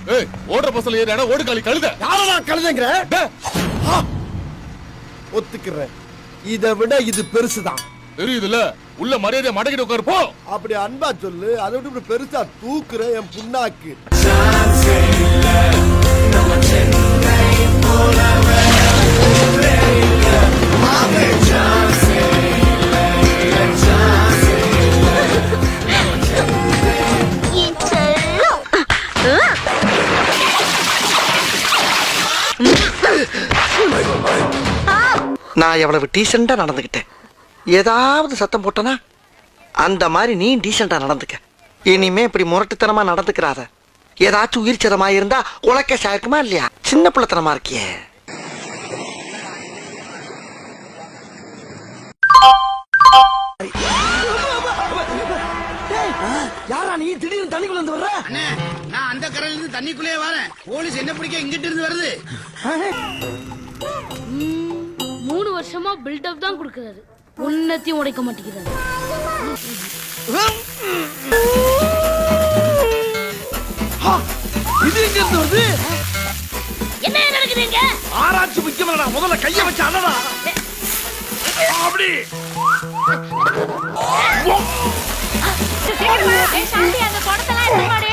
ஏய் ஓடுற பஸ்ல ஏறினா ஓடு காலி கழுத யாரடா கழுதைங்கிற ஆ! ஒத்துக்கிறேன் இதை விட இது பெருசுதான் தெரியுதுல்ல உள்ள மரியாதை மடக்கிட்டு உட்காரு போ அப்படி அன்பா சொல்லு அதை விட்டு இப்படி பெருசா தூக்குற என் புண்ணாக்கு என் செல்லம் நான் எவ்வளவு டீசெண்டா நடந்துக்கிட்டேன் ஏதாவது சத்தம் போட்டனா அந்த மாதிரி நீ டீசெண்டா நடந்துக்க இனிமே இப்படி முரட்டுத்தனமா நடந்துக்கிறாத ஏதாச்சும் உயிர் சேதமா இருந்தா உலக்க சாயிருக்குமா இல்லையா சின்ன பிள்ளைத்தனமா இருக்கியே யாரா நீ திடீர்னு தண்ணிக்குள்ள இருந்து வர்ற அண்ணே நான் அந்த கரையில இருந்து தண்ணிக்குள்ளே வரேன் போலீஸ் என்ன பிடிக்க இங்கிட்டு இருந்து வருது மூணு வருஷமா பில்டப் தான் கொடுக்கறாரு உன்னத்தையும் உடைக்க மாட்டேங்கிறாரு இது எங்க இருந்து வருது என்ன நடக்குதுங்க ஆராய்ச்சி முக்கியமாடா முதல்ல கைய வச்சு அண்ணடா அப்படி சாந்தி அந்த குடத்தெல்லாம் எடுத்து மாடி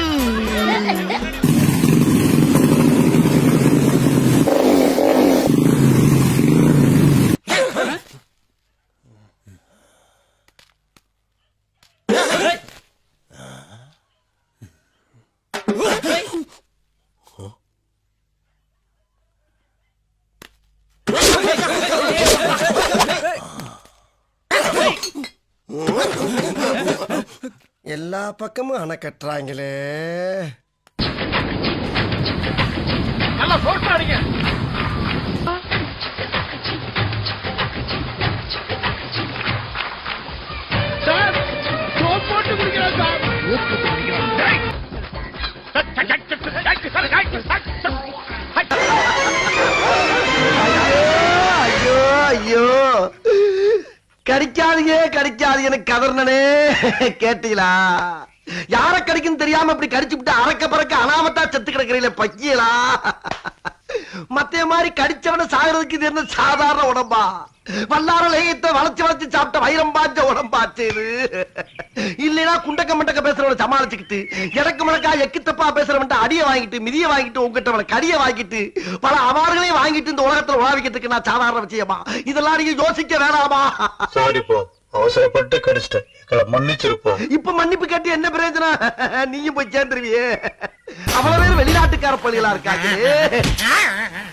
எல்லா பக்கமும் அணை கட்டுறாங்களே ஐயோ ஐயோ கடிக்காதீங்க கடிக்காதீங்கன்னு கதர்னனே கேட்டீங்களா யார கடிக்குன்னு தெரியாம இப்படி கடிச்சு விட்டு அறக்க பறக்க அனாமத்தா செத்து கிடக்குறீங்களே பக்கியலா மத்தைய மாதிரி கடிச்சவன சாகிறதுக்கு இது என்ன சாதாரண உடம்பா வல்லார லேயத்தை வளைச்சு வளைச்சு சாப்பிட்ட வைரம் பாஞ்ச உடம்பாச்சு இது இல்லைன்னா குண்டக்க மண்டக்க பேசுறவனை சமாளிச்சுக்கிட்டு எனக்கு முழக்கா எக்கு தப்பா பேசுறவன்ட்ட அடிய வாங்கிட்டு மிதிய வாங்கிட்டு உங்ககிட்ட அவனை கடிய வாங்கிட்டு பல அவார்களையும் வாங்கிட்டு இந்த உலகத்துல உலாவிக்கிறதுக்கு நான் சாதாரண விஷயமா இதெல்லாம் நீங்க யோசிக்க வேணாமா சாரி போ அவசரப்பட்டு கடிச்சிட்டேன் எங்களை மன்னிச்சிருப்போம் இப்ப மன்னிப்பு கேட்டு என்ன பிரயோஜனம் நீயும் போய் சேர்ந்துருவியே அவ்வளவு பேர் வெளிநாட்டுக்கார பள்ளிகளா இருக்காங்க